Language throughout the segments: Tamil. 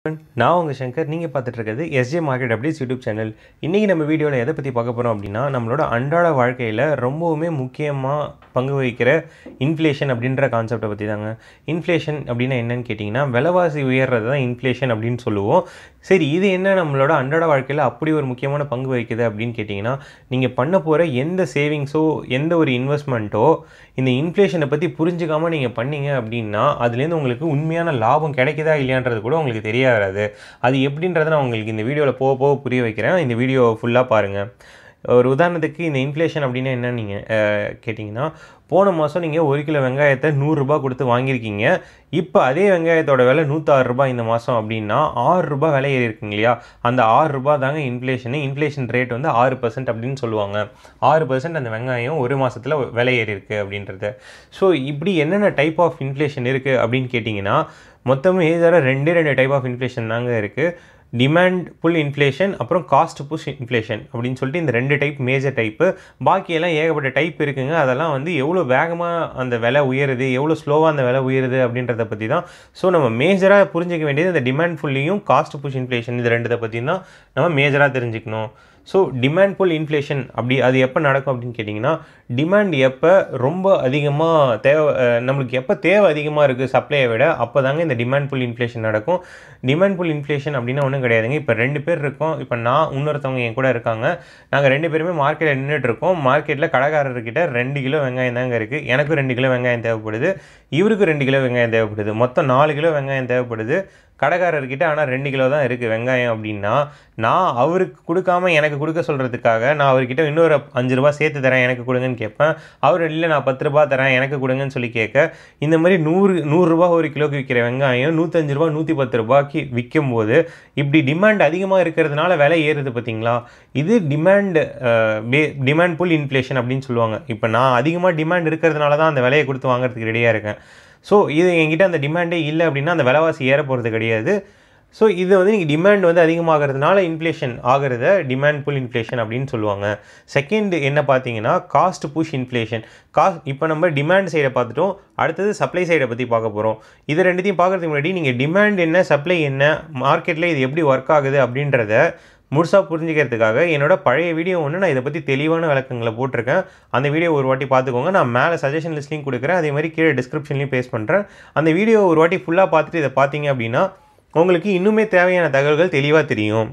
நான் உங்கள் சங்கர் நீங்கள் பார்த்துட்டு இருக்கிறது SJ market updates YouTube channel இன்றைக்கி நம்ம வீடியோவில் எதை பற்றி பார்க்க போகிறோம் அப்படின்னா நம்மளோட அன்றாட வாழ்க்கையில் ரொம்பவுமே முக்கியமாக பங்கு வகிக்கிற இன்ஃப்ளேஷன் அப்படின்ற கான்செப்டை பற்றி தாங்க இன்ஃப்ளேஷன் அப்படின்னா என்னன்னு கேட்டிங்கன்னா விலைவாசி உயர்றது தான் இன்ஃப்ளேஷன் அப்படின்னு சொல்லுவோம் சரி இது என்ன நம்மளோட அன்றாட வாழ்க்கையில் அப்படி ஒரு முக்கியமான பங்கு வகிக்குது அப்படின்னு கேட்டிங்கன்னா நீங்கள் பண்ண போகிற எந்த சேவிங்ஸோ எந்த ஒரு இன்வெஸ்ட்மெண்ட்டோ இந்த இன்ஃப்ளேஷனை பற்றி புரிஞ்சுக்காமல் நீங்கள் பண்ணீங்க அப்படின்னா அதுலேருந்து உங்களுக்கு உண்மையான லாபம் கிடைக்குதா இல்லையான்றது கூட உங்களுக்கு தெரிய வராது அது எப்படின்றத நான் உங்களுக்கு இந்த வீடியோவில் போக போக புரிய வைக்கிறேன் இந்த வீடியோ ஃபுல்லாக பாருங்கள் ஒரு உதாரணத்துக்கு இந்த இன்ஃப்ளேஷன் அப்படின்னா என்ன நீங்கள் கேட்டிங்கன்னா போன மாதம் நீங்கள் ஒரு கிலோ வெங்காயத்தை நூறுரூபா கொடுத்து வாங்கியிருக்கீங்க இப்போ அதே வெங்காயத்தோட விலை நூற்றாறு ரூபாய் இந்த மாதம் அப்படின்னா ஆறு ரூபாய் விலை ஏறி இருக்குங்க இல்லையா அந்த ஆறு ரூபாய் தாங்க இன்ஃப்ளேஷனு இன்ஃப்ளேஷன் ரேட் வந்து ஆறு பர்சன்ட் அப்படின்னு சொல்லுவாங்க ஆறு பர்சன்ட் அந்த வெங்காயம் ஒரு மாதத்தில் விலை ஏறி இருக்குது அப்படின்றது ஸோ இப்படி என்னென்ன டைப் ஆஃப் இன்ஃப்ளேஷன் இருக்குது அப்படின்னு கேட்டிங்கன்னா மொத்தமே மேஜராக ரெண்டே ரெண்டு டைப் ஆஃப் இன்ஃப்ளேஷன் தாங்க இருக்குது டிமாண்ட் புல் இன்ஃப்ளேஷன் அப்புறம் காஸ்ட் புஷ் இன்ஃப்ளேஷன் அப்படின்னு சொல்லிட்டு இந்த ரெண்டு டைப் மேஜர் டைப்பு பாக்கியெல்லாம் ஏகப்பட்ட டைப் இருக்குங்க அதெல்லாம் வந்து எவ்வளோ வேகமாக அந்த விலை உயருது எவ்வளோ ஸ்லோவாக அந்த விலை உயருது அப்படின்றத பற்றி தான் ஸோ நம்ம மேஜராக புரிஞ்சிக்க வேண்டியது இந்த டிமாண்ட் ஃபுல்லையும் காஸ்ட் புஷ் இன்ஃப்ளேஷன் இது ரெண்டத்தை பற்றி தான் நம்ம மேஜராக தெரிஞ்சுக்கணும் ஸோ டிமாண்ட் புல் இன்ஃப்ளேஷன் அப்படி அது எப்போ நடக்கும் அப்படின்னு கேட்டிங்கன்னா டிமாண்ட் எப்போ ரொம்ப அதிகமாக தேவை நம்மளுக்கு எப்போ தேவை அதிகமாக இருக்குது சப்ளையை விட அப்போ தாங்க இந்த டிமாண்ட் புல் இன்ஃப்ளேஷன் நடக்கும் டிமாண்ட் புல் இன்ஃப்ளேஷன் அப்படின்னா ஒன்றும் கிடையாதுங்க இப்போ ரெண்டு பேர் இருக்கோம் இப்போ நான் இன்னொருத்தவங்க என் கூட இருக்காங்க நாங்கள் ரெண்டு பேருமே மார்க்கெட்டில் நின்றுட்டு இருக்கோம் மார்க்கெட்டில் கடைக்காரர்கிட்ட ரெண்டு கிலோ வெங்காயம் தாங்க இருக்குது எனக்கும் ரெண்டு கிலோ வெங்காயம் தேவைப்படுது இவருக்கும் ரெண்டு கிலோ வெங்காயம் தேவைப்படுது மொத்தம் நாலு கிலோ வெங்காயம் தேவைப்படுது கடைக்காரர்கிட்ட ஆனால் ரெண்டு கிலோ தான் இருக்குது வெங்காயம் அப்படின்னா நான் அவருக்கு கொடுக்காம எனக்கு கொடுக்க சொல்கிறதுக்காக நான் அவர்கிட்ட இன்னொரு அஞ்சு ரூபா சேர்த்து தரேன் எனக்கு கொடுங்கன்னு கேட்பேன் அவர் இல்லை நான் பத்து ரூபா தரேன் எனக்கு கொடுங்கன்னு சொல்லி கேட்க இந்த மாதிரி நூறு நூறுரூவா ஒரு கிலோக்கு விற்கிற வெங்காயம் நூற்றஞ்சு ரூபா நூற்றி பத்து ரூபாய்க்கு விற்கும் போது இப்படி டிமாண்ட் அதிகமாக இருக்கிறதுனால விலை ஏறுது பார்த்தீங்களா இது டிமாண்ட் பே டிமாண்ட் புல் இன்ஃப்ளேஷன் அப்படின்னு சொல்லுவாங்க இப்போ நான் அதிகமாக டிமாண்ட் இருக்கிறதுனால தான் அந்த விலையை கொடுத்து வாங்குறதுக்கு ரெடியாக இருக்கேன் ஸோ இது என்கிட்ட அந்த டிமாண்டே இல்லை அப்படின்னா அந்த விலைவாசி ஏற போகிறது கிடையாது ஸோ இது வந்து நீங்கள் டிமாண்ட் வந்து அதிகமாகிறதுனால இன்ஃப்ளேஷன் ஆகிறத டிமாண்ட் புல் இன்ஃப்ளேஷன் அப்படின்னு சொல்லுவாங்க செகண்ட் என்ன பார்த்தீங்கன்னா காஸ்ட் புஷ் இன்ஃப்ளேஷன் காஸ்ட் இப்போ நம்ம டிமாண்ட் சைடை பார்த்துட்டோம் அடுத்தது சப்ளை சைடை பற்றி பார்க்க போகிறோம் இது ரெண்டுத்தையும் பார்க்குறதுக்கு முன்னாடி நீங்கள் டிமாண்ட் என்ன சப்ளை என்ன மார்க்கெட்டில் இது எப்படி ஒர்க் ஆகுது அப்படின்றத முழுசாக புரிஞ்சுக்கிறதுக்காக என்னோட பழைய வீடியோ ஒன்று நான் இதை பற்றி தெளிவான விளக்கங்களை போட்டிருக்கேன் அந்த வீடியோ ஒரு வாட்டி பார்த்துக்கோங்க நான் மேலே சஜஷன் லிஸ்ட்லையும் கொடுக்குறேன் அதே மாதிரி கீழே டிஸ்கிரிப்ஷன்லையும் பேஸ் பண்ணுறேன் அந்த வீடியோ ஒரு வாட்டி ஃபுல்லாக பார்த்துட்டு இதை பார்த்தீங்க அப்படின்னா உங்களுக்கு இன்னுமே தேவையான தகவல்கள் தெளிவாக தெரியும்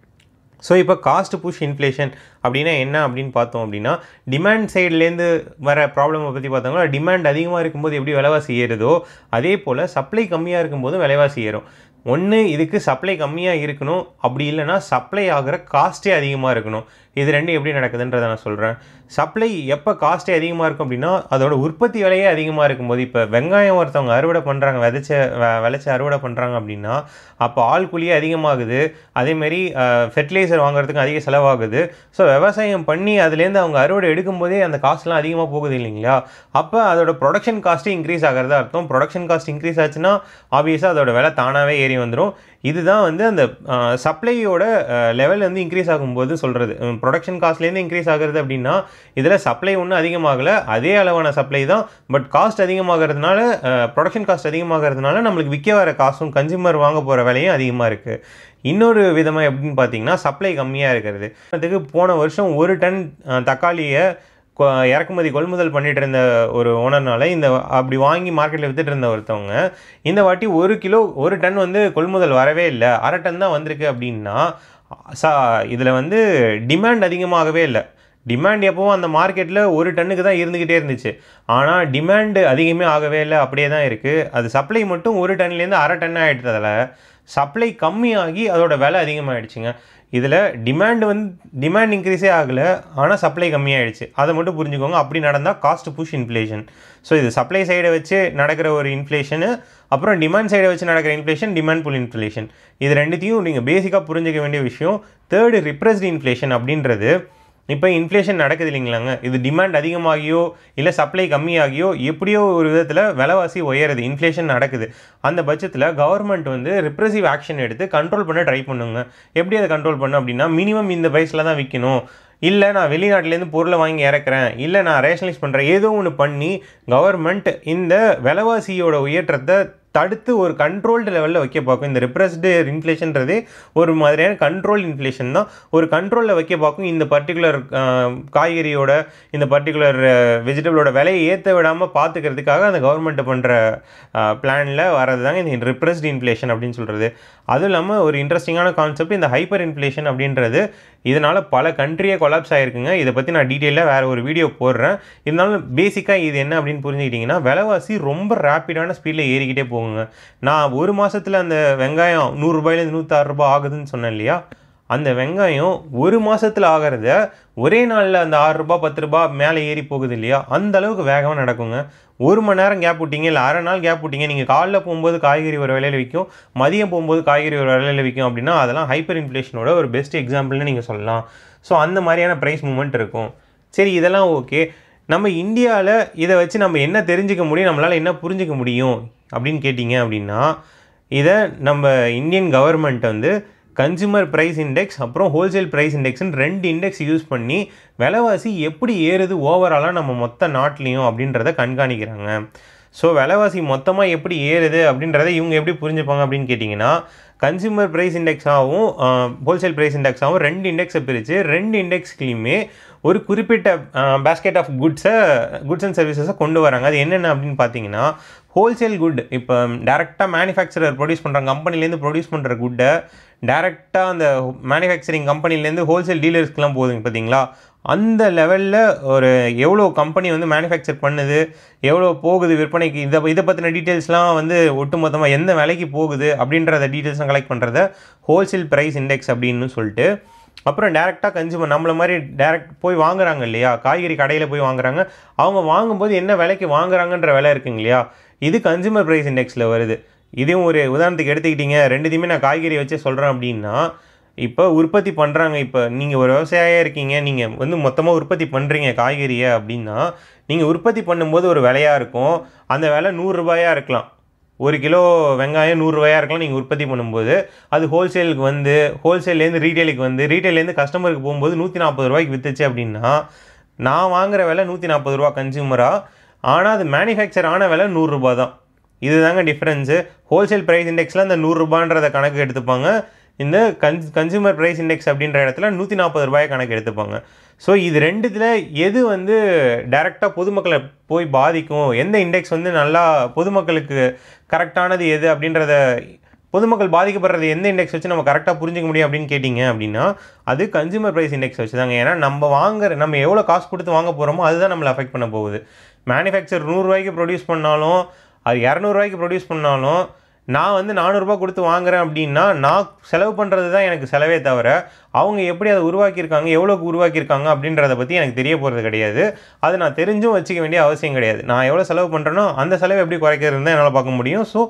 ஸோ இப்போ காஸ்ட் புஷ் இன்ஃப்ளேஷன் அப்படின்னா என்ன அப்படின்னு பார்த்தோம் அப்படின்னா டிமாண்ட் சைட்லேருந்து வர ப்ராப்ளமை பற்றி பார்த்தோம்னா டிமாண்ட் அதிகமாக இருக்கும்போது எப்படி விலைவாசி ஏறுதோ அதே போல் சப்ளை கம்மியாக இருக்கும்போது விலைவாசி ஏறும் ஒன்று இதுக்கு சப்ளை கம்மியாக இருக்கணும் அப்படி இல்லைனா சப்ளை ஆகிற காஸ்ட்டே அதிகமாக இருக்கணும் இது ரெண்டும் எப்படி நடக்குதுன்றதை நான் சொல்கிறேன் சப்ளை எப்போ காஸ்ட்டே அதிகமாக இருக்கும் அப்படின்னா அதோட உற்பத்தி விலையே அதிகமாக இருக்கும்போது இப்போ வெங்காயம் ஒருத்தவங்க அறுவடை பண்ணுறாங்க விதைச்ச விளைச்சி அறுவடை பண்ணுறாங்க அப்படின்னா அப்போ ஆள் கூலியே அதிகமாகுது அதேமாரி ஃபெர்டிலைசர் வாங்குறதுக்கு அதிக செலவாகுது ஸோ விவசாயம் பண்ணி அதுலேருந்து அவங்க அறுவடை எடுக்கும்போதே அந்த காஸ்ட்லாம் அதிகமாக போகுது இல்லைங்களா அப்போ அதோட ப்ரொடக்ஷன் காஸ்ட்டு இன்க்ரீஸ் ஆகிறதா அர்த்தம் ப்ரொடக்ஷன் காஸ்ட் இன்க்ரீஸ் ஆச்சுன்னா ஆப்வியஸாக அதோட விலை தானாகவே ஏறி வந்துடும் இதுதான் வந்து அந்த சப்ளையோட லெவல் வந்து இன்க்ரீஸ் ஆகும்போது சொல்கிறது ப்ரொடக்ஷன் காஸ்ட்லேருந்து இன்க்ரீஸ் ஆகுறது அப்படின்னா இதில் சப்ளை ஒன்றும் அதிகமாகலை அதே அளவான சப்ளை தான் பட் காஸ்ட் அதிகமாகிறதுனால ப்ரொடக்ஷன் காஸ்ட் அதிகமாகிறதுனால நம்மளுக்கு விற்க வர காசும் கன்சியூமர் வாங்க போகிற விலையும் அதிகமாக இருக்குது இன்னொரு விதமாக எப்படின்னு பார்த்தீங்கன்னா சப்ளை கம்மியாக இருக்கிறது அதுக்கு போன வருஷம் ஒரு டன் தக்காளியை இறக்குமதி கொள்முதல் பண்ணிட்டு இருந்த ஒரு ஓனர்னால இந்த அப்படி வாங்கி மார்க்கெட்டில் வித்துட்டு இருந்த ஒருத்தவங்க இந்த வாட்டி ஒரு கிலோ ஒரு டன் வந்து கொள்முதல் வரவே இல்லை அரை டன் தான் வந்திருக்கு அப்படின்னா சா இதில் வந்து டிமாண்ட் அதிகமாகவே இல்லை டிமாண்ட் எப்போவும் அந்த மார்க்கெட்டில் ஒரு டன்னுக்கு தான் இருந்துக்கிட்டே இருந்துச்சு ஆனால் டிமாண்டு அதிகமே ஆகவே இல்லை அப்படியே தான் இருக்குது அது சப்ளை மட்டும் ஒரு டன்லேருந்து அரை டன் ஆகிட்டதில் சப்ளை கம்மியாகி அதோட விலை அதிகமாகிடுச்சுங்க இதில் டிமாண்ட் வந்து டிமாண்ட் இன்க்ரீஸே ஆகலை ஆனால் சப்ளை கம்மியாகிடுச்சு அதை மட்டும் புரிஞ்சுக்கோங்க அப்படி நடந்தால் காஸ்ட் புஷ் இன்ஃப்ளேஷன் ஸோ இது சப்ளை சைடை வச்சு நடக்கிற ஒரு இன்ஃப்ளேஷனு அப்புறம் டிமாண்ட் சைடை வச்சு நடக்கிற இன்ஃப்ளேஷன் டிமாண்ட் புல் இன்ஃப்ளேஷன் இது ரெண்டுத்தையும் நீங்கள் பேசிக்காக புரிஞ்சிக்க வேண்டிய விஷயம் தேர்டு ரிப்ரஸ்ட் இன்ஃப்ளேஷன் அப்படின்றது இப்போ இன்ஃப்ளேஷன் நடக்குது இல்லைங்களாங்க இது டிமாண்ட் அதிகமாகியோ இல்லை சப்ளை கம்மியாகியோ எப்படியோ ஒரு விதத்தில் விலைவாசி உயருது இன்ஃப்ளேஷன் நடக்குது அந்த பட்சத்தில் கவர்மெண்ட் வந்து ரிப்ரெசிவ் ஆக்ஷன் எடுத்து கண்ட்ரோல் பண்ண ட்ரை பண்ணுங்க எப்படி அதை கண்ட்ரோல் பண்ணும் அப்படின்னா மினிமம் இந்த ப்ரைஸில் தான் விற்கணும் இல்லை நான் வெளிநாட்டிலேருந்து பொருளை வாங்கி இறக்குறேன் இல்லை நான் ரேஷனலைஸ் பண்ணுறேன் ஏதோ ஒன்று பண்ணி கவர்மெண்ட் இந்த விலைவாசியோட உயற்றத்தை தடுத்து ஒரு கண்ட்ரோல்டு லெவலில் வைக்க பார்க்கும் இந்த ரிப்ரஸ்டு இன்ஃப்ளேஷன்றதே ஒரு மாதிரியான கண்ட்ரோல் இன்ஃப்ளேஷன் தான் ஒரு கண்ட்ரோலில் வைக்க பார்க்கும் இந்த பர்டிகுலர் காய்கறியோட இந்த பர்டிகுலர் வெஜிடபிளோட விலையை ஏற்ற விடாமல் பார்த்துக்கிறதுக்காக அந்த கவர்மெண்ட் பண்ணுற பிளானில் வர்றது தாங்க இந்த ரிப்ரஸ்டு இன்ஃப்ளேஷன் அப்படின்னு சொல்கிறது அதுவும் இல்லாமல் ஒரு இன்ட்ரெஸ்டிங்கான கான்செப்ட் இந்த ஹைப்பர் இன்ஃப்ளேஷன் அப்படின்றது இதனால் பல கண்ட்ரியே கொலாப்ஸ் ஆகிருக்குங்க இதை பற்றி நான் டீட்டெயிலாக வேறு ஒரு வீடியோ போடுறேன் இருந்தாலும் பேசிக்காக இது என்ன அப்படின்னு புரிஞ்சுக்கிட்டிங்கன்னா விலைவாசி ரொம்ப ரேப்பிடான ஸ்பீடில் ஏறிக்கிட்டே போகுங்க நான் ஒரு மாதத்தில் அந்த வெங்காயம் நூறுரூபாயிலேருந்து நூற்றாறு ரூபாய் ஆகுதுன்னு சொன்னேன் இல்லையா அந்த வெங்காயம் ஒரு மாதத்தில் ஆகிறத ஒரே நாளில் அந்த ஆறு ரூபாய் பத்து ரூபாய் மேலே ஏறி போகுது இல்லையா அந்த அளவுக்கு வேகமாக நடக்குங்க ஒரு மணி நேரம் கேப் விட்டீங்க இல்லை அரை நாள் கேப் விட்டீங்க நீங்கள் காலைல போகும்போது காய்கறி ஒரு விலையில் விற்கும் மதியம் போகும்போது காய்கறி ஒரு விலையில் விற்கும் அப்படின்னா அதெல்லாம் ஹைப்பர் இன்ஃப்ளேஷனோட ஒரு பெஸ்ட் எக்ஸாம்பிள்னு நீங்கள் சொல்லலாம் ஸோ அந்த மாதிரியான ப்ரைஸ் மூமெண்ட் இருக்கும் சரி இதெல்லாம் ஓகே நம்ம இந்தியாவில் இதை வச்சு நம்ம என்ன தெரிஞ்சுக்க முடியும் நம்மளால் என்ன புரிஞ்சுக்க முடியும் அப்படின்னு கேட்டிங்க அப்படின்னா இதை நம்ம இந்தியன் கவர்மெண்ட் வந்து கன்சூமர் ப்ரைஸ் இண்டெக்ஸ் அப்புறம் ஹோல்சேல் ப்ரைஸ் இண்டெக்ஸ்னு ரெண்டு இண்டெக்ஸ் யூஸ் பண்ணி விலைவாசி எப்படி ஏறுது ஓவராலாக நம்ம மொத்த நாட்டிலையும் அப்படின்றத கண்காணிக்கிறாங்க ஸோ விலைவாசி மொத்தமாக எப்படி ஏறுது அப்படின்றத இவங்க எப்படி புரிஞ்சுப்பாங்க அப்படின்னு கேட்டிங்கன்னா கன்சூமர் ப்ரைஸ் இண்டெக்ஸாகவும் ஹோல்சேல் ப்ரைஸ் இண்டெக்ஸாகவும் ரெண்டு இண்டெக்ஸை பிரித்து ரெண்டு இண்டெக்ஸ்லையுமே ஒரு குறிப்பிட்ட பேஸ்கெட் ஆஃப் குட்ஸை குட்ஸ் அண்ட் சர்வீசஸை கொண்டு வராங்க அது என்னென்ன அப்படின்னு பார்த்தீங்கன்னா ஹோல்சேல் குட் இப்போ டேரெக்டாக மேனுஃபேக்சரர் ப்ரொடியூஸ் பண்ணுற கம்பெனிலேருந்து ப்ரொடியூஸ் பண்ணுற குட்டை டேரெக்டாக அந்த மேனுஃபேக்சரிங் கம்பெனிலேருந்து ஹோல்சேல் டீலர்ஸ்க்குலாம் போகுதுங்க பார்த்தீங்களா அந்த லெவலில் ஒரு எவ்வளோ கம்பெனி வந்து மேனுஃபேக்சர் பண்ணுது எவ்வளோ போகுது விற்பனைக்கு இதை இதை பற்றின டீட்டெயில்ஸ்லாம் வந்து ஒட்டுமொத்தமாக எந்த விலைக்கு போகுது அப்படின்றத டீட்டெயில்ஸ்லாம் கலெக்ட் பண்ணுறத ஹோல்சேல் ப்ரைஸ் இண்டெக்ஸ் அப்படின்னு சொல்லிட்டு அப்புறம் டேரெக்டாக கன்சூமர் நம்மள மாதிரி டேரெக்ட் போய் வாங்குறாங்க இல்லையா காய்கறி கடையில் போய் வாங்குறாங்க அவங்க வாங்கும்போது என்ன விலைக்கு வாங்குறாங்கன்ற விலை இருக்குங்க இல்லையா இது கன்சூமர் ப்ரைஸ் இண்டெக்ஸில் வருது இதையும் ஒரு உதாரணத்துக்கு எடுத்துக்கிட்டீங்க ரெண்டுத்தையுமே நான் காய்கறி வச்சு சொல்கிறேன் அப்படின்னா இப்போ உற்பத்தி பண்ணுறாங்க இப்போ நீங்கள் ஒரு விவசாயியாக இருக்கீங்க நீங்கள் வந்து மொத்தமாக உற்பத்தி பண்ணுறீங்க காய்கறியை அப்படின்னா நீங்கள் உற்பத்தி பண்ணும்போது ஒரு விலையாக இருக்கும் அந்த விலை நூறுரூபாயாக இருக்கலாம் ஒரு கிலோ வெங்காயம் நூறுரூவாயாக இருக்கலாம் நீங்கள் உற்பத்தி பண்ணும்போது அது ஹோல்சேலுக்கு வந்து ஹோல்சேல்லேருந்து ரீட்டெயிலுக்கு வந்து ரீட்டெயிலேருந்து கஸ்டமருக்கு போகும்போது நூற்றி நாற்பது ரூபாய்க்கு விற்றுச்சு அப்படின்னா நான் வாங்குற விலை நூற்றி நாற்பது ரூபா கன்சியூமராக ஆனால் அது மேனுஃபேக்சர் ஆன விலை நூறுரூபா தான் இதுதாங்க டிஃப்ரென்ஸு ஹோல்சேல் ப்ரைஸ் இண்டெக்ஸில் அந்த நூறுரூபான்றத கணக்கு எடுத்துப்பாங்க இந்த கன் கன்சூமர் ப்ரைஸ் இண்டெக்ஸ் அப்படின்ற இடத்துல நூற்றி நாற்பது ரூபாய் கணக்கு எடுத்துப்பாங்க ஸோ இது ரெண்டுத்தில் எது வந்து டைரெக்டாக பொதுமக்களை போய் பாதிக்கும் எந்த இண்டெக்ஸ் வந்து நல்லா பொதுமக்களுக்கு கரெக்டானது எது அப்படின்றத பொதுமக்கள் பாதிக்கப்படுறது எந்த இண்டெக்ஸ் வச்சு நம்ம கரெக்டாக புரிஞ்சிக்க முடியும் அப்படின்னு கேட்டிங்க அப்படின்னா அது கன்சூமர் ப்ரைஸ் இண்டெக்ஸ் வச்சு தாங்க ஏன்னா நம்ம வாங்குற நம்ம எவ்வளோ காசு கொடுத்து வாங்க போகிறோமோ அதுதான் நம்மளை அஃபெக்ட் பண்ண போகுது மேனுஃபேக்சர் நூறுரூவாய்க்கு ப்ரொடியூஸ் பண்ணாலும் அது இரநூறுவாய்க்கு ப்ரொடியூஸ் பண்ணாலும் நான் வந்து நானூறுரூபா கொடுத்து வாங்குறேன் அப்படின்னா நான் செலவு பண்ணுறது தான் எனக்கு செலவே தவிர அவங்க எப்படி அதை உருவாக்கியிருக்காங்க எவ்வளோக்கு உருவாக்கியிருக்காங்க அப்படின்றத பற்றி எனக்கு தெரிய போகிறது கிடையாது அது நான் தெரிஞ்சும் வச்சுக்க வேண்டிய அவசியம் கிடையாது நான் எவ்வளோ செலவு பண்ணுறேனோ அந்த செலவு எப்படி குறைக்கிறது தான் என்னால் பார்க்க முடியும் ஸோ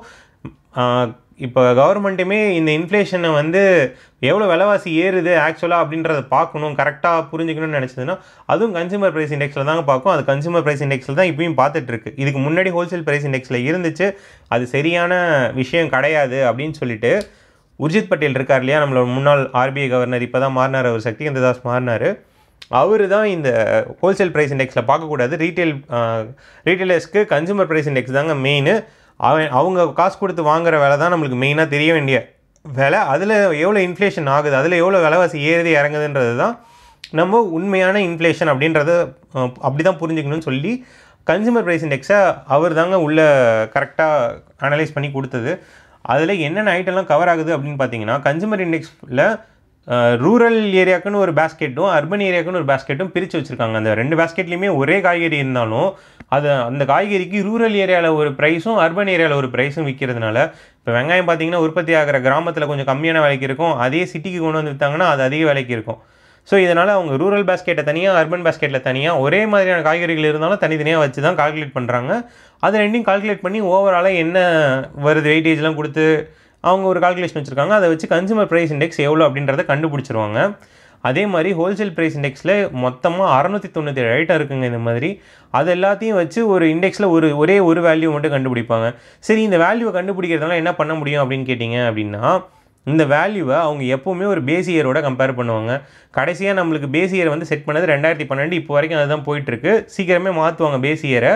இப்போ கவர்மெண்ட்டுமே இந்த இன்ஃப்ளேஷனை வந்து எவ்வளோ விலைவாசி ஏறுது ஆக்சுவலாக அப்படின்றத பார்க்கணும் கரெக்டாக புரிஞ்சுக்கணும்னு நினச்சதுன்னா அதுவும் கன்சூமர் ப்ரைஸ் இண்டெக்ஸில் தாங்க பார்க்கும் அது கன்சூமர் ப்ரைஸ் இண்டெக்ஸில் தான் இப்பயும் பார்த்துட்ருக்கு இதுக்கு முன்னாடி ஹோல்சேல் ப்ரைஸ் இண்டெக்ஸில் இருந்துச்சு அது சரியான விஷயம் கிடையாது அப்படின்னு சொல்லிட்டு உர்ஜித் பட்டேல் இருக்கார் இல்லையா நம்மளோட முன்னாள் ஆர்பிஐ கவர்னர் இப்போ தான் மாறினார் அவர் சக்திகந்த தாஸ் மாறினார் அவர் தான் இந்த ஹோல்சேல் ப்ரைஸ் இண்டெக்ஸில் பார்க்கக்கூடாது ரீட்டைல் ரீட்டைலர்ஸ்க்கு கன்சூமர் ப்ரைஸ் இண்டெக்ஸ் தாங்க மெயின் அவன் அவங்க காசு கொடுத்து வாங்குற வேலை தான் நம்மளுக்கு மெயினாக தெரிய வேண்டிய விலை அதில் எவ்வளோ இன்ஃப்ளேஷன் ஆகுது அதில் எவ்வளோ விலைவாசி ஏறுது இறங்குதுன்றது தான் நம்ம உண்மையான இன்ஃப்ளேஷன் அப்படின்றத அப்படி தான் புரிஞ்சுக்கணும்னு சொல்லி கன்சூமர் ப்ரைஸ் இண்டெக்ஸை அவர் தாங்க உள்ளே கரெக்டாக அனலைஸ் பண்ணி கொடுத்தது அதில் என்னென்ன ஐட்டம்லாம் கவர் ஆகுது அப்படின்னு பார்த்தீங்கன்னா கன்சூமர் இண்டெக்ஸில் ரூரல் ஏரியாக்குன்னு ஒரு பேஸ்கெட்டும் அர்பன் ஏரியாக்குன்னு ஒரு பேஸ்கெட்டும் பிரித்து வச்சுருக்காங்க அந்த ரெண்டு பேஸ்கெட்லேயுமே ஒரே காய்கறி இருந்தாலும் அது அந்த காய்கறிக்கு ரூரல் ஏரியாவில் ஒரு ப்ரைஸும் அர்பன் ஏரியாவில் ஒரு ப்ரைஸும் விற்கிறதுனால இப்போ வெங்காயம் பார்த்தீங்கன்னா உற்பத்தி ஆகிற கிராமத்தில் கொஞ்சம் கம்மியான விலைக்கு இருக்கும் அதே சிட்டிக்கு கொண்டு வந்து விற்றாங்கன்னா அது அதிக விலைக்கு இருக்கும் ஸோ இதனால் அவங்க ரூரல் பேஸ்கெட்டை தனியாக அர்பன் பேஸ்கெட்டில் தனியாக ஒரே மாதிரியான காய்கறிகள் இருந்தாலும் தனித்தனியாக வச்சு தான் கால்குலேட் பண்ணுறாங்க அது ரெண்டையும் கால்குலேட் பண்ணி ஓவராலாக என்ன வருது வெயிட்டேஜ்லாம் கொடுத்து அவங்க ஒரு கால்குலேஷன் வச்சுருக்காங்க அதை வச்சு கன்சூமர் ப்ரைஸ் இண்டெக்ஸ் எவ்வளோ அப்படின்றத கண்டுபிடிச்சிருவாங்க அதே மாதிரி ஹோல்சேல் ப்ரைஸ் இண்டெக்ஸில் மொத்தமாக அறநூற்றி தொண்ணூற்றி ஏழு ஐட்டம் இருக்குங்க இந்த மாதிரி அது எல்லாத்தையும் வச்சு ஒரு இண்டெக்ஸில் ஒரு ஒரே ஒரு வேல்யூ மட்டும் கண்டுபிடிப்பாங்க சரி இந்த வேல்யூவை கண்டுபிடிக்கிறதுனால என்ன பண்ண முடியும் அப்படின்னு கேட்டிங்க அப்படின்னா இந்த வேல்யூவை அவங்க எப்போவுமே ஒரு பேஸ் இயரோட கம்பேர் பண்ணுவாங்க கடைசியாக நம்மளுக்கு பேஸ் இயர் வந்து செட் பண்ணது ரெண்டாயிரத்தி பன்னெண்டு இப்போ வரைக்கும் அதுதான் போயிட்டுருக்கு சீக்கிரமே மாற்றுவாங்க பேஸ் இயரை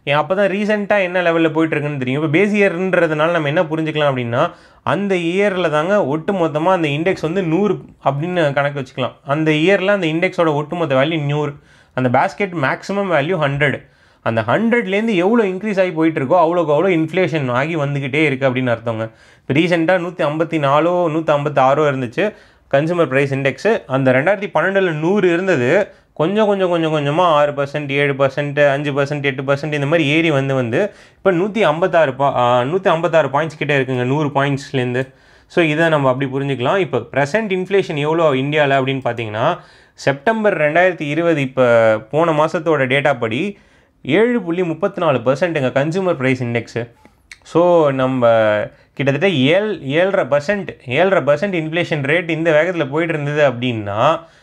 ஏன் அப்போ தான் ரீசெண்டாக என்ன லெவலில் போயிட்டுருக்குன்னு தெரியும் இப்போ பேஸ் இயர்ன்றதுனால நம்ம என்ன புரிஞ்சுக்கலாம் அப்படின்னா அந்த இயரில் தாங்க ஒட்டு மொத்தமாக அந்த இண்டெக்ஸ் வந்து நூறு அப்படின்னு கணக்கு வச்சுக்கலாம் அந்த இயரில் அந்த இண்டெக்ஸோட ஒட்டுமொத்த வேல்யூ நூறு அந்த பேஸ்கெட் மேக்ஸிமம் வேல்யூ ஹண்ட்ரட் அந்த ஹண்ட்ரட்லேருந்து எவ்வளோ இன்க்ரீஸ் ஆகி போயிட்டு இருக்கோ அவ்வளோக்கு அவ்வளோ இன்ஃப்ளேஷன் ஆகி வந்துக்கிட்டே இருக்குது அப்படின்னு அர்த்தங்க இப்போ ரீசெண்டாக நூற்றி ஐம்பத்தி நாலோ நூற்றி ஐம்பத்தி ஆறோ இருந்துச்சு கன்சூமர் ப்ரைஸ் இண்டெக்ஸு அந்த ரெண்டாயிரத்தி பன்னெண்டில் நூறு இருந்தது கொஞ்சம் கொஞ்சம் கொஞ்சம் கொஞ்சமாக ஆறு பர்சன்ட் ஏழு பர்சன்ட் அஞ்சு பர்சன்ட் எட்டு பர்சன்ட் இந்த மாதிரி ஏறி வந்து வந்து இப்போ நூற்றி ஐம்பத்தாறு பா நூற்றி ஐம்பத்தாறு பாயிண்ட்ஸ் கிட்டே இருக்குங்க நூறு பாயிண்ட்ஸ்லேருந்து ஸோ இதை நம்ம அப்படி புரிஞ்சுக்கலாம் இப்போ ப்ரெசென்ட் இன்ஃப்ளேஷன் எவ்வளோ இந்தியாவில் அப்படின்னு பார்த்தீங்கன்னா செப்டம்பர் ரெண்டாயிரத்தி இருபது இப்போ போன மாதத்தோட டேட்டா படி ஏழு புள்ளி முப்பத்தி நாலு பர்சன்ட்டுங்க கன்சூமர் ப்ரைஸ் இண்டெக்ஸு ஸோ நம்ம கிட்டத்தட்ட ஏழு ஏழரை பர்சன்ட் ஏழரை பர்சன்ட் இன்ஃப்ளேஷன் ரேட் இந்த வேகத்தில் போயிட்டு இருந்தது அப்படின்னா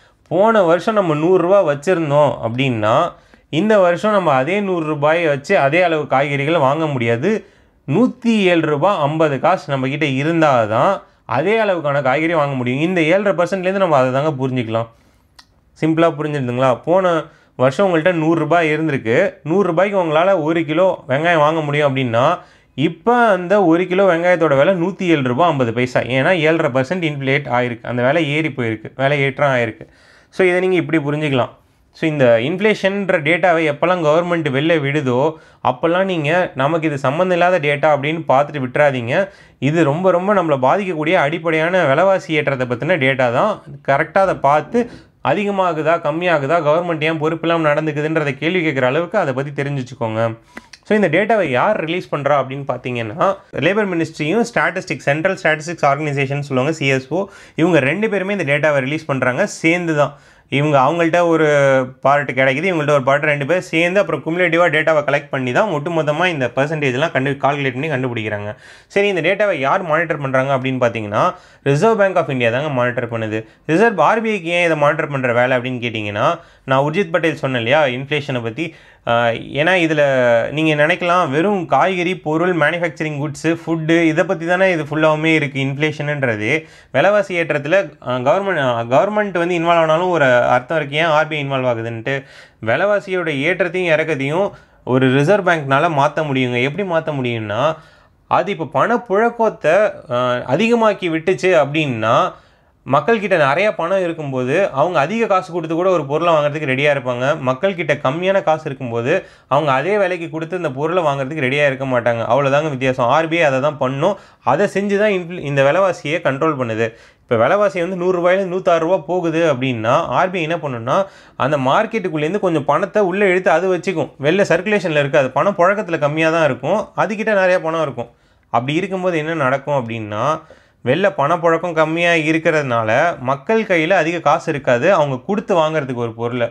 போன வருஷம் நம்ம நூறுரூவா வச்சுருந்தோம் அப்படின்னா இந்த வருஷம் நம்ம அதே நூறுரூபாயை வச்சு அதே அளவு காய்கறிகளை வாங்க முடியாது நூற்றி ஏழு ரூபா ஐம்பது காசு நம்மக்கிட்ட இருந்தால் தான் அதே அளவுக்கான காய்கறி வாங்க முடியும் இந்த ஏழரை பர்சன்ட்லேருந்து நம்ம அதை தாங்க புரிஞ்சிக்கலாம் சிம்பிளாக புரிஞ்சுருந்துங்களா போன வருஷம் உங்கள்கிட்ட நூறுரூபா இருந்திருக்கு நூறுரூபாய்க்கு உங்களால் ஒரு கிலோ வெங்காயம் வாங்க முடியும் அப்படின்னா இப்போ அந்த ஒரு கிலோ வெங்காயத்தோட விலை நூற்றி ஏழு ரூபா ஐம்பது பைசா ஏன்னா ஏழரை பர்சன்ட் இன்ஃப்ளேட் ஆயிருக்கு அந்த விலை ஏறி போயிருக்கு விலை ஏற்றம் ஆயிருக்கு ஸோ இதை நீங்கள் இப்படி புரிஞ்சுக்கலாம் ஸோ இந்த இன்ஃப்ளேஷன்ற டேட்டாவை எப்போல்லாம் கவர்மெண்ட் வெளில விடுதோ அப்போல்லாம் நீங்கள் நமக்கு இது சம்மந்தம் இல்லாத டேட்டா அப்படின்னு பார்த்துட்டு விட்டுறாதீங்க இது ரொம்ப ரொம்ப நம்மளை பாதிக்கக்கூடிய அடிப்படையான விலைவாசி ஏற்றத்தை பற்றின டேட்டா தான் கரெக்டாக அதை பார்த்து அதிகமாகுதா கம்மியாகுதா கவர்மெண்ட் ஏன் பொறுப்பு இல்லாமல் நடந்துக்குதுன்றதை கேள்வி கேட்குற அளவுக்கு அதை பற்றி தெரிஞ்சு வச்சுக்கோங்க ஸோ இந்த டேட்டாவை யார் ரிலீஸ் பண்ணுறா அப்படின்னு பார்த்தீங்கன்னா லேபர் மினிஸ்ட்ரியும் ஸ்டாட்டிஸ்டிக்ஸ் சென்ட்ரல் ஸ்டாட்டிஸ்டிக்ஸ் ஆர்கனைசேஷன் சொல்லுவாங்க சிஎஸ்ஓ இவங்க ரெண்டு பேருமே இந்த டேட்டாவை ரிலீஸ் பண்ணுறாங்க சேர்ந்து தான் இவங்க அவங்கள்ட்ட ஒரு பார்ட் கிடைக்குது இவங்கள்ட்ட ஒரு பார்ட் ரெண்டு பேர் சேர்ந்து அப்புறம் குமுலேட்டிவாக டேட்டாவை கலெக்ட் பண்ணி தான் ஒட்டுமொத்தமாக இந்த பர்சன்டேஜ்லாம் கண்டு கால்குலேட் பண்ணி கண்டுபிடிக்கிறாங்க சரி இந்த டேட்டாவை யார் மானிட்டர் பண்ணுறாங்க அப்படின்னு பார்த்தீங்கன்னா ரிசர்வ் பேங்க் ஆஃப் இந்தியா தாங்க மானிட்டர் பண்ணுது ரிசர்வ் ஆர்பிஐக்கு ஏன் இதை மானிட்டர் பண்ணுற வேலை அப்படின்னு கேட்டிங்கன்னா நான் உர்ஜித் பட்டேல் சொன்னேன் இல்லையா இன்ஃப்ளேஷனை பற்றி ஏன்னா இதில் நீங்கள் நினைக்கலாம் வெறும் காய்கறி பொருள் மேனுஃபேக்சரிங் குட்ஸு ஃபுட்டு இதை பற்றி தானே இது ஃபுல்லாகவுமே இருக்குது இன்ஃப்ளேஷனுன்றது விலைவாசி ஏற்றத்தில் கவர்மெண்ட் கவர்மெண்ட் வந்து இன்வால்வ் ஆனாலும் ஒரு அர்த்தம் இருக்கு ஏன் ஆர்பிஐ இன்வால்வ் ஆகுதுன்ட்டு விலைவாசியோட ஏற்றத்தையும் இறக்கத்தையும் ஒரு ரிசர்வ் பேங்க்னால மாற்ற முடியுங்க எப்படி மாற்ற முடியும்னா அது இப்போ பணப்புழக்கத்தை அதிகமாக்கி விட்டுச்சு அப்படின்னா மக்கள்கிட்ட நிறைய பணம் இருக்கும்போது அவங்க அதிக காசு கொடுத்து கூட ஒரு பொருளை வாங்குறதுக்கு ரெடியாக இருப்பாங்க மக்கள்கிட்ட கம்மியான காசு இருக்கும்போது அவங்க அதே விலைக்கு கொடுத்து இந்த பொருளை வாங்குறதுக்கு ரெடியாக இருக்க மாட்டாங்க அவ்வளோதாங்க வித்தியாசம் ஆர்பிஐ அதை தான் பண்ணும் அதை செஞ்சு தான் இன்ஃப்ளு இந்த விலைவாசியை கண்ட்ரோல் பண்ணுது இப்போ விலைவாசி வந்து நூறுரூவாயிலேருந்து நூற்றாறுரூவா போகுது அப்படின்னா ஆர்பிஐ என்ன பண்ணுன்னா அந்த மார்க்கெட்டுக்குள்ளேருந்து கொஞ்சம் பணத்தை உள்ளே இழுத்து அது வச்சுக்கும் வெளில சர்க்குலேஷனில் இருக்காது பணம் புழக்கத்தில் கம்மியாக தான் இருக்கும் அதுக்கிட்ட நிறையா பணம் இருக்கும் அப்படி இருக்கும்போது என்ன நடக்கும் அப்படின்னா வெளில பணப்புழக்கம் கம்மியாக இருக்கிறதுனால மக்கள் கையில் அதிக காசு இருக்காது அவங்க கொடுத்து வாங்குறதுக்கு ஒரு பொருளை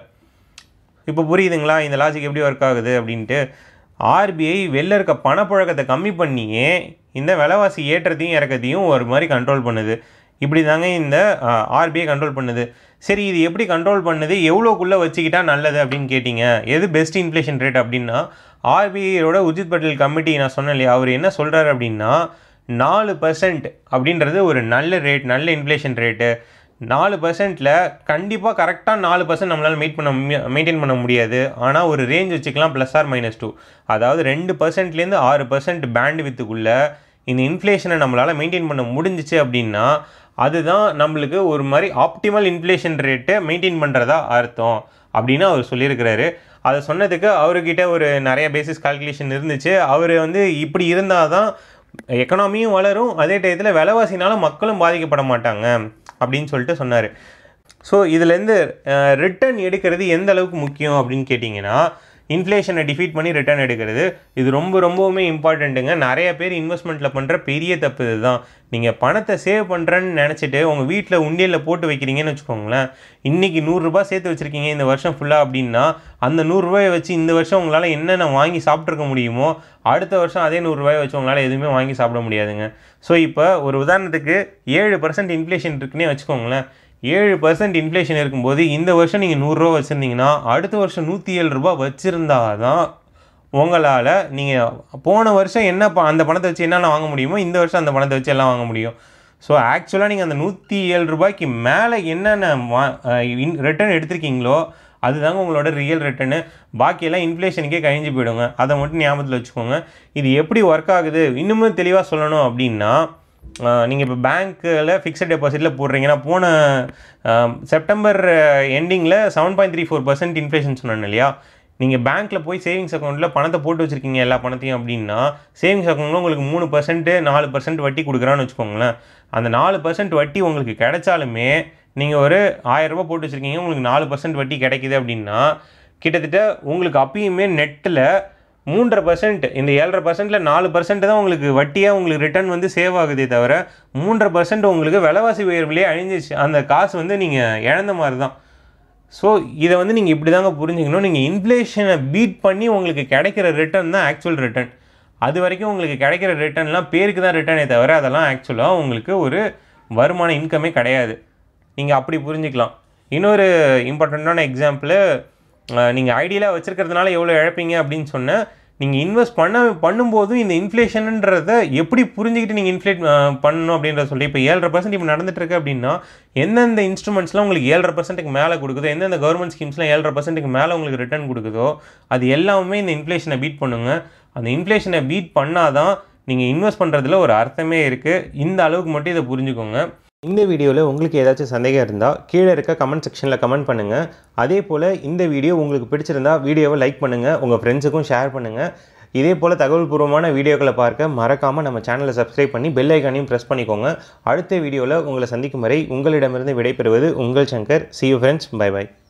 இப்போ புரியுதுங்களா இந்த லாஜிக் எப்படி ஒர்க் ஆகுது அப்படின்ட்டு ஆர்பிஐ வெளில இருக்க பணப்புழக்கத்தை கம்மி பண்ணியே இந்த விலைவாசி ஏற்றத்தையும் இறக்கத்தையும் ஒரு மாதிரி கண்ட்ரோல் பண்ணுது இப்படி தாங்க இந்த ஆர்பிஐ கண்ட்ரோல் பண்ணுது சரி இது எப்படி கண்ட்ரோல் பண்ணுது எவ்வளோக்குள்ளே வச்சுக்கிட்டா நல்லது அப்படின்னு கேட்டிங்க எது பெஸ்ட் இன்ஃப்ளேஷன் ரேட் அப்படின்னா ஆர்பிஐயோட உஜித் பட்டேல் கமிட்டி நான் சொன்னேன் இல்லையா அவர் என்ன சொல்கிறாரு அப்படின்னா நாலு பர்சன்ட் அப்படின்றது ஒரு நல்ல ரேட் நல்ல இன்ஃப்ளேஷன் ரேட்டு நாலு பர்சன்ட்டில் கண்டிப்பாக கரெக்டாக நாலு பர்சன்ட் நம்மளால் மீட் பண்ண மெயின்டைன் பண்ண முடியாது ஆனால் ஒரு ரேஞ்ச் வச்சுக்கலாம் ப்ளஸ் ஆர் மைனஸ் டூ அதாவது ரெண்டு பர்சன்ட்லேருந்து ஆறு பர்சன்ட் பேண்ட் வித்துக்குள்ளே இந்த இன்ஃப்ளேஷனை நம்மளால் மெயின்டைன் பண்ண முடிஞ்சிச்சு அப்படின்னா அதுதான் நம்மளுக்கு ஒரு மாதிரி ஆப்டிமல் இன்ஃப்ளேஷன் ரேட்டை மெயின்டைன் பண்ணுறதா அர்த்தம் அப்படின்னு அவர் சொல்லியிருக்கிறாரு அதை சொன்னதுக்கு அவர்கிட்ட ஒரு நிறைய பேசிஸ் கால்குலேஷன் இருந்துச்சு அவர் வந்து இப்படி இருந்தால் தான் எக்கனாமியும் வளரும் அதே டயத்தில் விலைவாசினால மக்களும் பாதிக்கப்பட மாட்டாங்க அப்படின்னு சொல்லிட்டு சொன்னார் ஸோ இதுலேருந்து ரிட்டர்ன் எடுக்கிறது எந்த அளவுக்கு முக்கியம் அப்படின்னு கேட்டிங்கன்னா இன்ஃப்ளேஷனை டிஃபீட் பண்ணி ரிட்டர்ன் எடுக்கிறது இது ரொம்ப ரொம்பவுமே இம்பார்ட்டண்ட்டுங்க நிறைய பேர் இன்வெஸ்ட்மெண்ட்டில் பண்ணுற பெரிய தப்பு இதுதான் நீங்கள் பணத்தை சேவ் பண்ணுறேன்னு நினச்சிட்டு உங்கள் வீட்டில் உண்டியலில் போட்டு வைக்கிறீங்கன்னு வச்சுக்கோங்களேன் இன்றைக்கி நூறுரூபா சேர்த்து வச்சுருக்கீங்க இந்த வருஷம் ஃபுல்லாக அப்படின்னா அந்த நூறுரூவாயை வச்சு இந்த வருஷம் உங்களால் என்னென்ன வாங்கி சாப்பிட்ருக்க முடியுமோ அடுத்த வருஷம் அதே நூறுரூவாயை வச்சு உங்களால் எதுவுமே வாங்கி சாப்பிட முடியாதுங்க ஸோ இப்போ ஒரு உதாரணத்துக்கு ஏழு பர்சன்ட் இன்ஃப்ளேஷன் இருக்குன்னே வச்சுக்கோங்களேன் ஏழு பர்சன்ட் இன்ஃப்ளேஷன் இருக்கும்போது இந்த வருஷம் நீங்கள் நூறுரூவா வச்சுருந்தீங்கன்னா அடுத்த வருஷம் நூற்றி ஏழு ரூபா வச்சுருந்தா தான் உங்களால் நீங்கள் போன வருஷம் என்ன ப அந்த பணத்தை வச்சு என்னென்ன வாங்க முடியுமோ இந்த வருஷம் அந்த பணத்தை வச்சு எல்லாம் வாங்க முடியும் ஸோ ஆக்சுவலாக நீங்கள் அந்த நூற்றி ஏழு ரூபாய்க்கு மேலே என்னென்ன வா ரிட்டர்ன் எடுத்திருக்கீங்களோ அதுதாங்க உங்களோட ரியல் ரிட்டர்னு பாக்கியெல்லாம் இன்ஃப்ளேஷனுக்கே கழிஞ்சு போயிடுங்க அதை மட்டும் ஞாபகத்தில் வச்சுக்கோங்க இது எப்படி ஒர்க் ஆகுது இன்னுமும் தெளிவாக சொல்லணும் அப்படின்னா நீங்கள் இப்போ பேங்க்கில் ஃபிக்ஸட் டெபாசிட்டில் போடுறீங்கன்னா போன ஆஹ், செப்டம்பர் எண்டிங்கில் seven point three four percent inflation சொன்னேன் இல்லையா நீங்கள் பேங்க்கில் போய் சேவிங்ஸ் அக்கௌண்ட்டில் பணத்தை போட்டு வச்சுருக்கீங்க எல்லா பணத்தையும் அப்படின்னா சேவிங்ஸ் அக்கௌண்ட்டில் உங்களுக்கு மூணு பர்சன்ட்டு நாலு பர்சன்ட் வட்டி கொடுக்குறான்னு வச்சுக்கோங்களேன் அந்த நாலு பர்சன்ட் வட்டி உங்களுக்கு கிடைச்சாலுமே நீங்கள் ஒரு ஆயிரரூபா போட்டு வச்சுருக்கீங்க உங்களுக்கு நாலு பர்சன்ட் வட்டி கிடைக்குது அப்படின்னா கிட்டத்தட்ட உங்களுக்கு அப்பயுமே நெட்டில் மூன்றரை பர்சன்ட் இந்த ஏழரை பர்சன்ட்டில் நாலு பர்சன்ட் தான் உங்களுக்கு வட்டியாக உங்களுக்கு ரிட்டர்ன் வந்து சேவ் ஆகுதே தவிர மூன்றரை பர்சன்ட் உங்களுக்கு விலைவாசி உயர்வுலேயே அழிஞ்சிச்சு அந்த காசு வந்து நீங்கள் இழந்த மாதிரி தான் ஸோ இதை வந்து நீங்கள் இப்படி தாங்க புரிஞ்சுக்கணும் நீங்கள் இன்ஃப்ளேஷனை பீட் பண்ணி உங்களுக்கு கிடைக்கிற ரிட்டர்ன் தான் ஆக்சுவல் ரிட்டர்ன் அது வரைக்கும் உங்களுக்கு கிடைக்கிற ரிட்டர்ன்லாம் பேருக்கு தான் ரிட்டர்னே தவிர அதெல்லாம் ஆக்சுவலாக உங்களுக்கு ஒரு வருமான இன்கமே கிடையாது நீங்கள் அப்படி புரிஞ்சுக்கலாம் இன்னொரு இம்பார்ட்டண்ட்டான எக்ஸாம்பிள் நீங்கள் ஐடியலாக வச்சுருக்கிறதுனால எவ்வளோ இழப்பீங்க அப்படின்னு சொன்னேன் நீங்கள் இன்வெஸ்ட் பண்ண பண்ணும்போதும் இந்த இன்ஃப்ளேஷனுன்றதை எப்படி புரிஞ்சுக்கிட்டு நீங்கள் இன்ஃப்ளேட் பண்ணணும் அப்படின்றத சொல்லி இப்போ ஏழரை பர்சன்ட் இப்போ நடந்துட்டு இருக்கு அப்படின்னா எந்தெந்த இன்ஸ்ட்ருமெண்ட்ஸ்லாம் உங்களுக்கு ஏழரை பர்சன்ட்டுக்கு மேலே கொடுக்குதோ எந்தெந்த கவர்மெண்ட் ஸ்கீம்ஸ்லாம் ஏழரை பர்சன்ட்டுக்கு மேலே உங்களுக்கு ரிட்டர்ன் கொடுக்குதோ அது எல்லாமே இந்த இன்ஃப்ளேஷனை பீட் பண்ணுங்க அந்த இன்ஃப்ளேஷனை பீட் பண்ணாதான் நீங்கள் இன்வெஸ்ட் பண்ணுறதுல ஒரு அர்த்தமே இருக்குது இந்த அளவுக்கு மட்டும் இதை புரிஞ்சுக்கோங்க இந்த வீடியோவில் உங்களுக்கு ஏதாச்சும் சந்தேகம் இருந்தால் கீழே இருக்க கமெண்ட் செக்ஷனில் கமெண்ட் பண்ணுங்கள் அதே போல் இந்த வீடியோ உங்களுக்கு பிடிச்சிருந்தா வீடியோவை லைக் பண்ணுங்கள் உங்கள் ஃப்ரெண்ட்ஸுக்கும் ஷேர் பண்ணுங்கள் இதே போல் தகவல் பூர்வமான வீடியோக்களை பார்க்க மறக்காமல் நம்ம சேனலை சப்ஸ்கிரைப் பண்ணி பெல் ஐக்கானையும் ப்ரெஸ் பண்ணிக்கோங்க அடுத்த வீடியோவில் உங்களை சந்திக்கும் வரை உங்களிடமிருந்து விடைபெறுவது உங்கள் Shankar see you friends bye by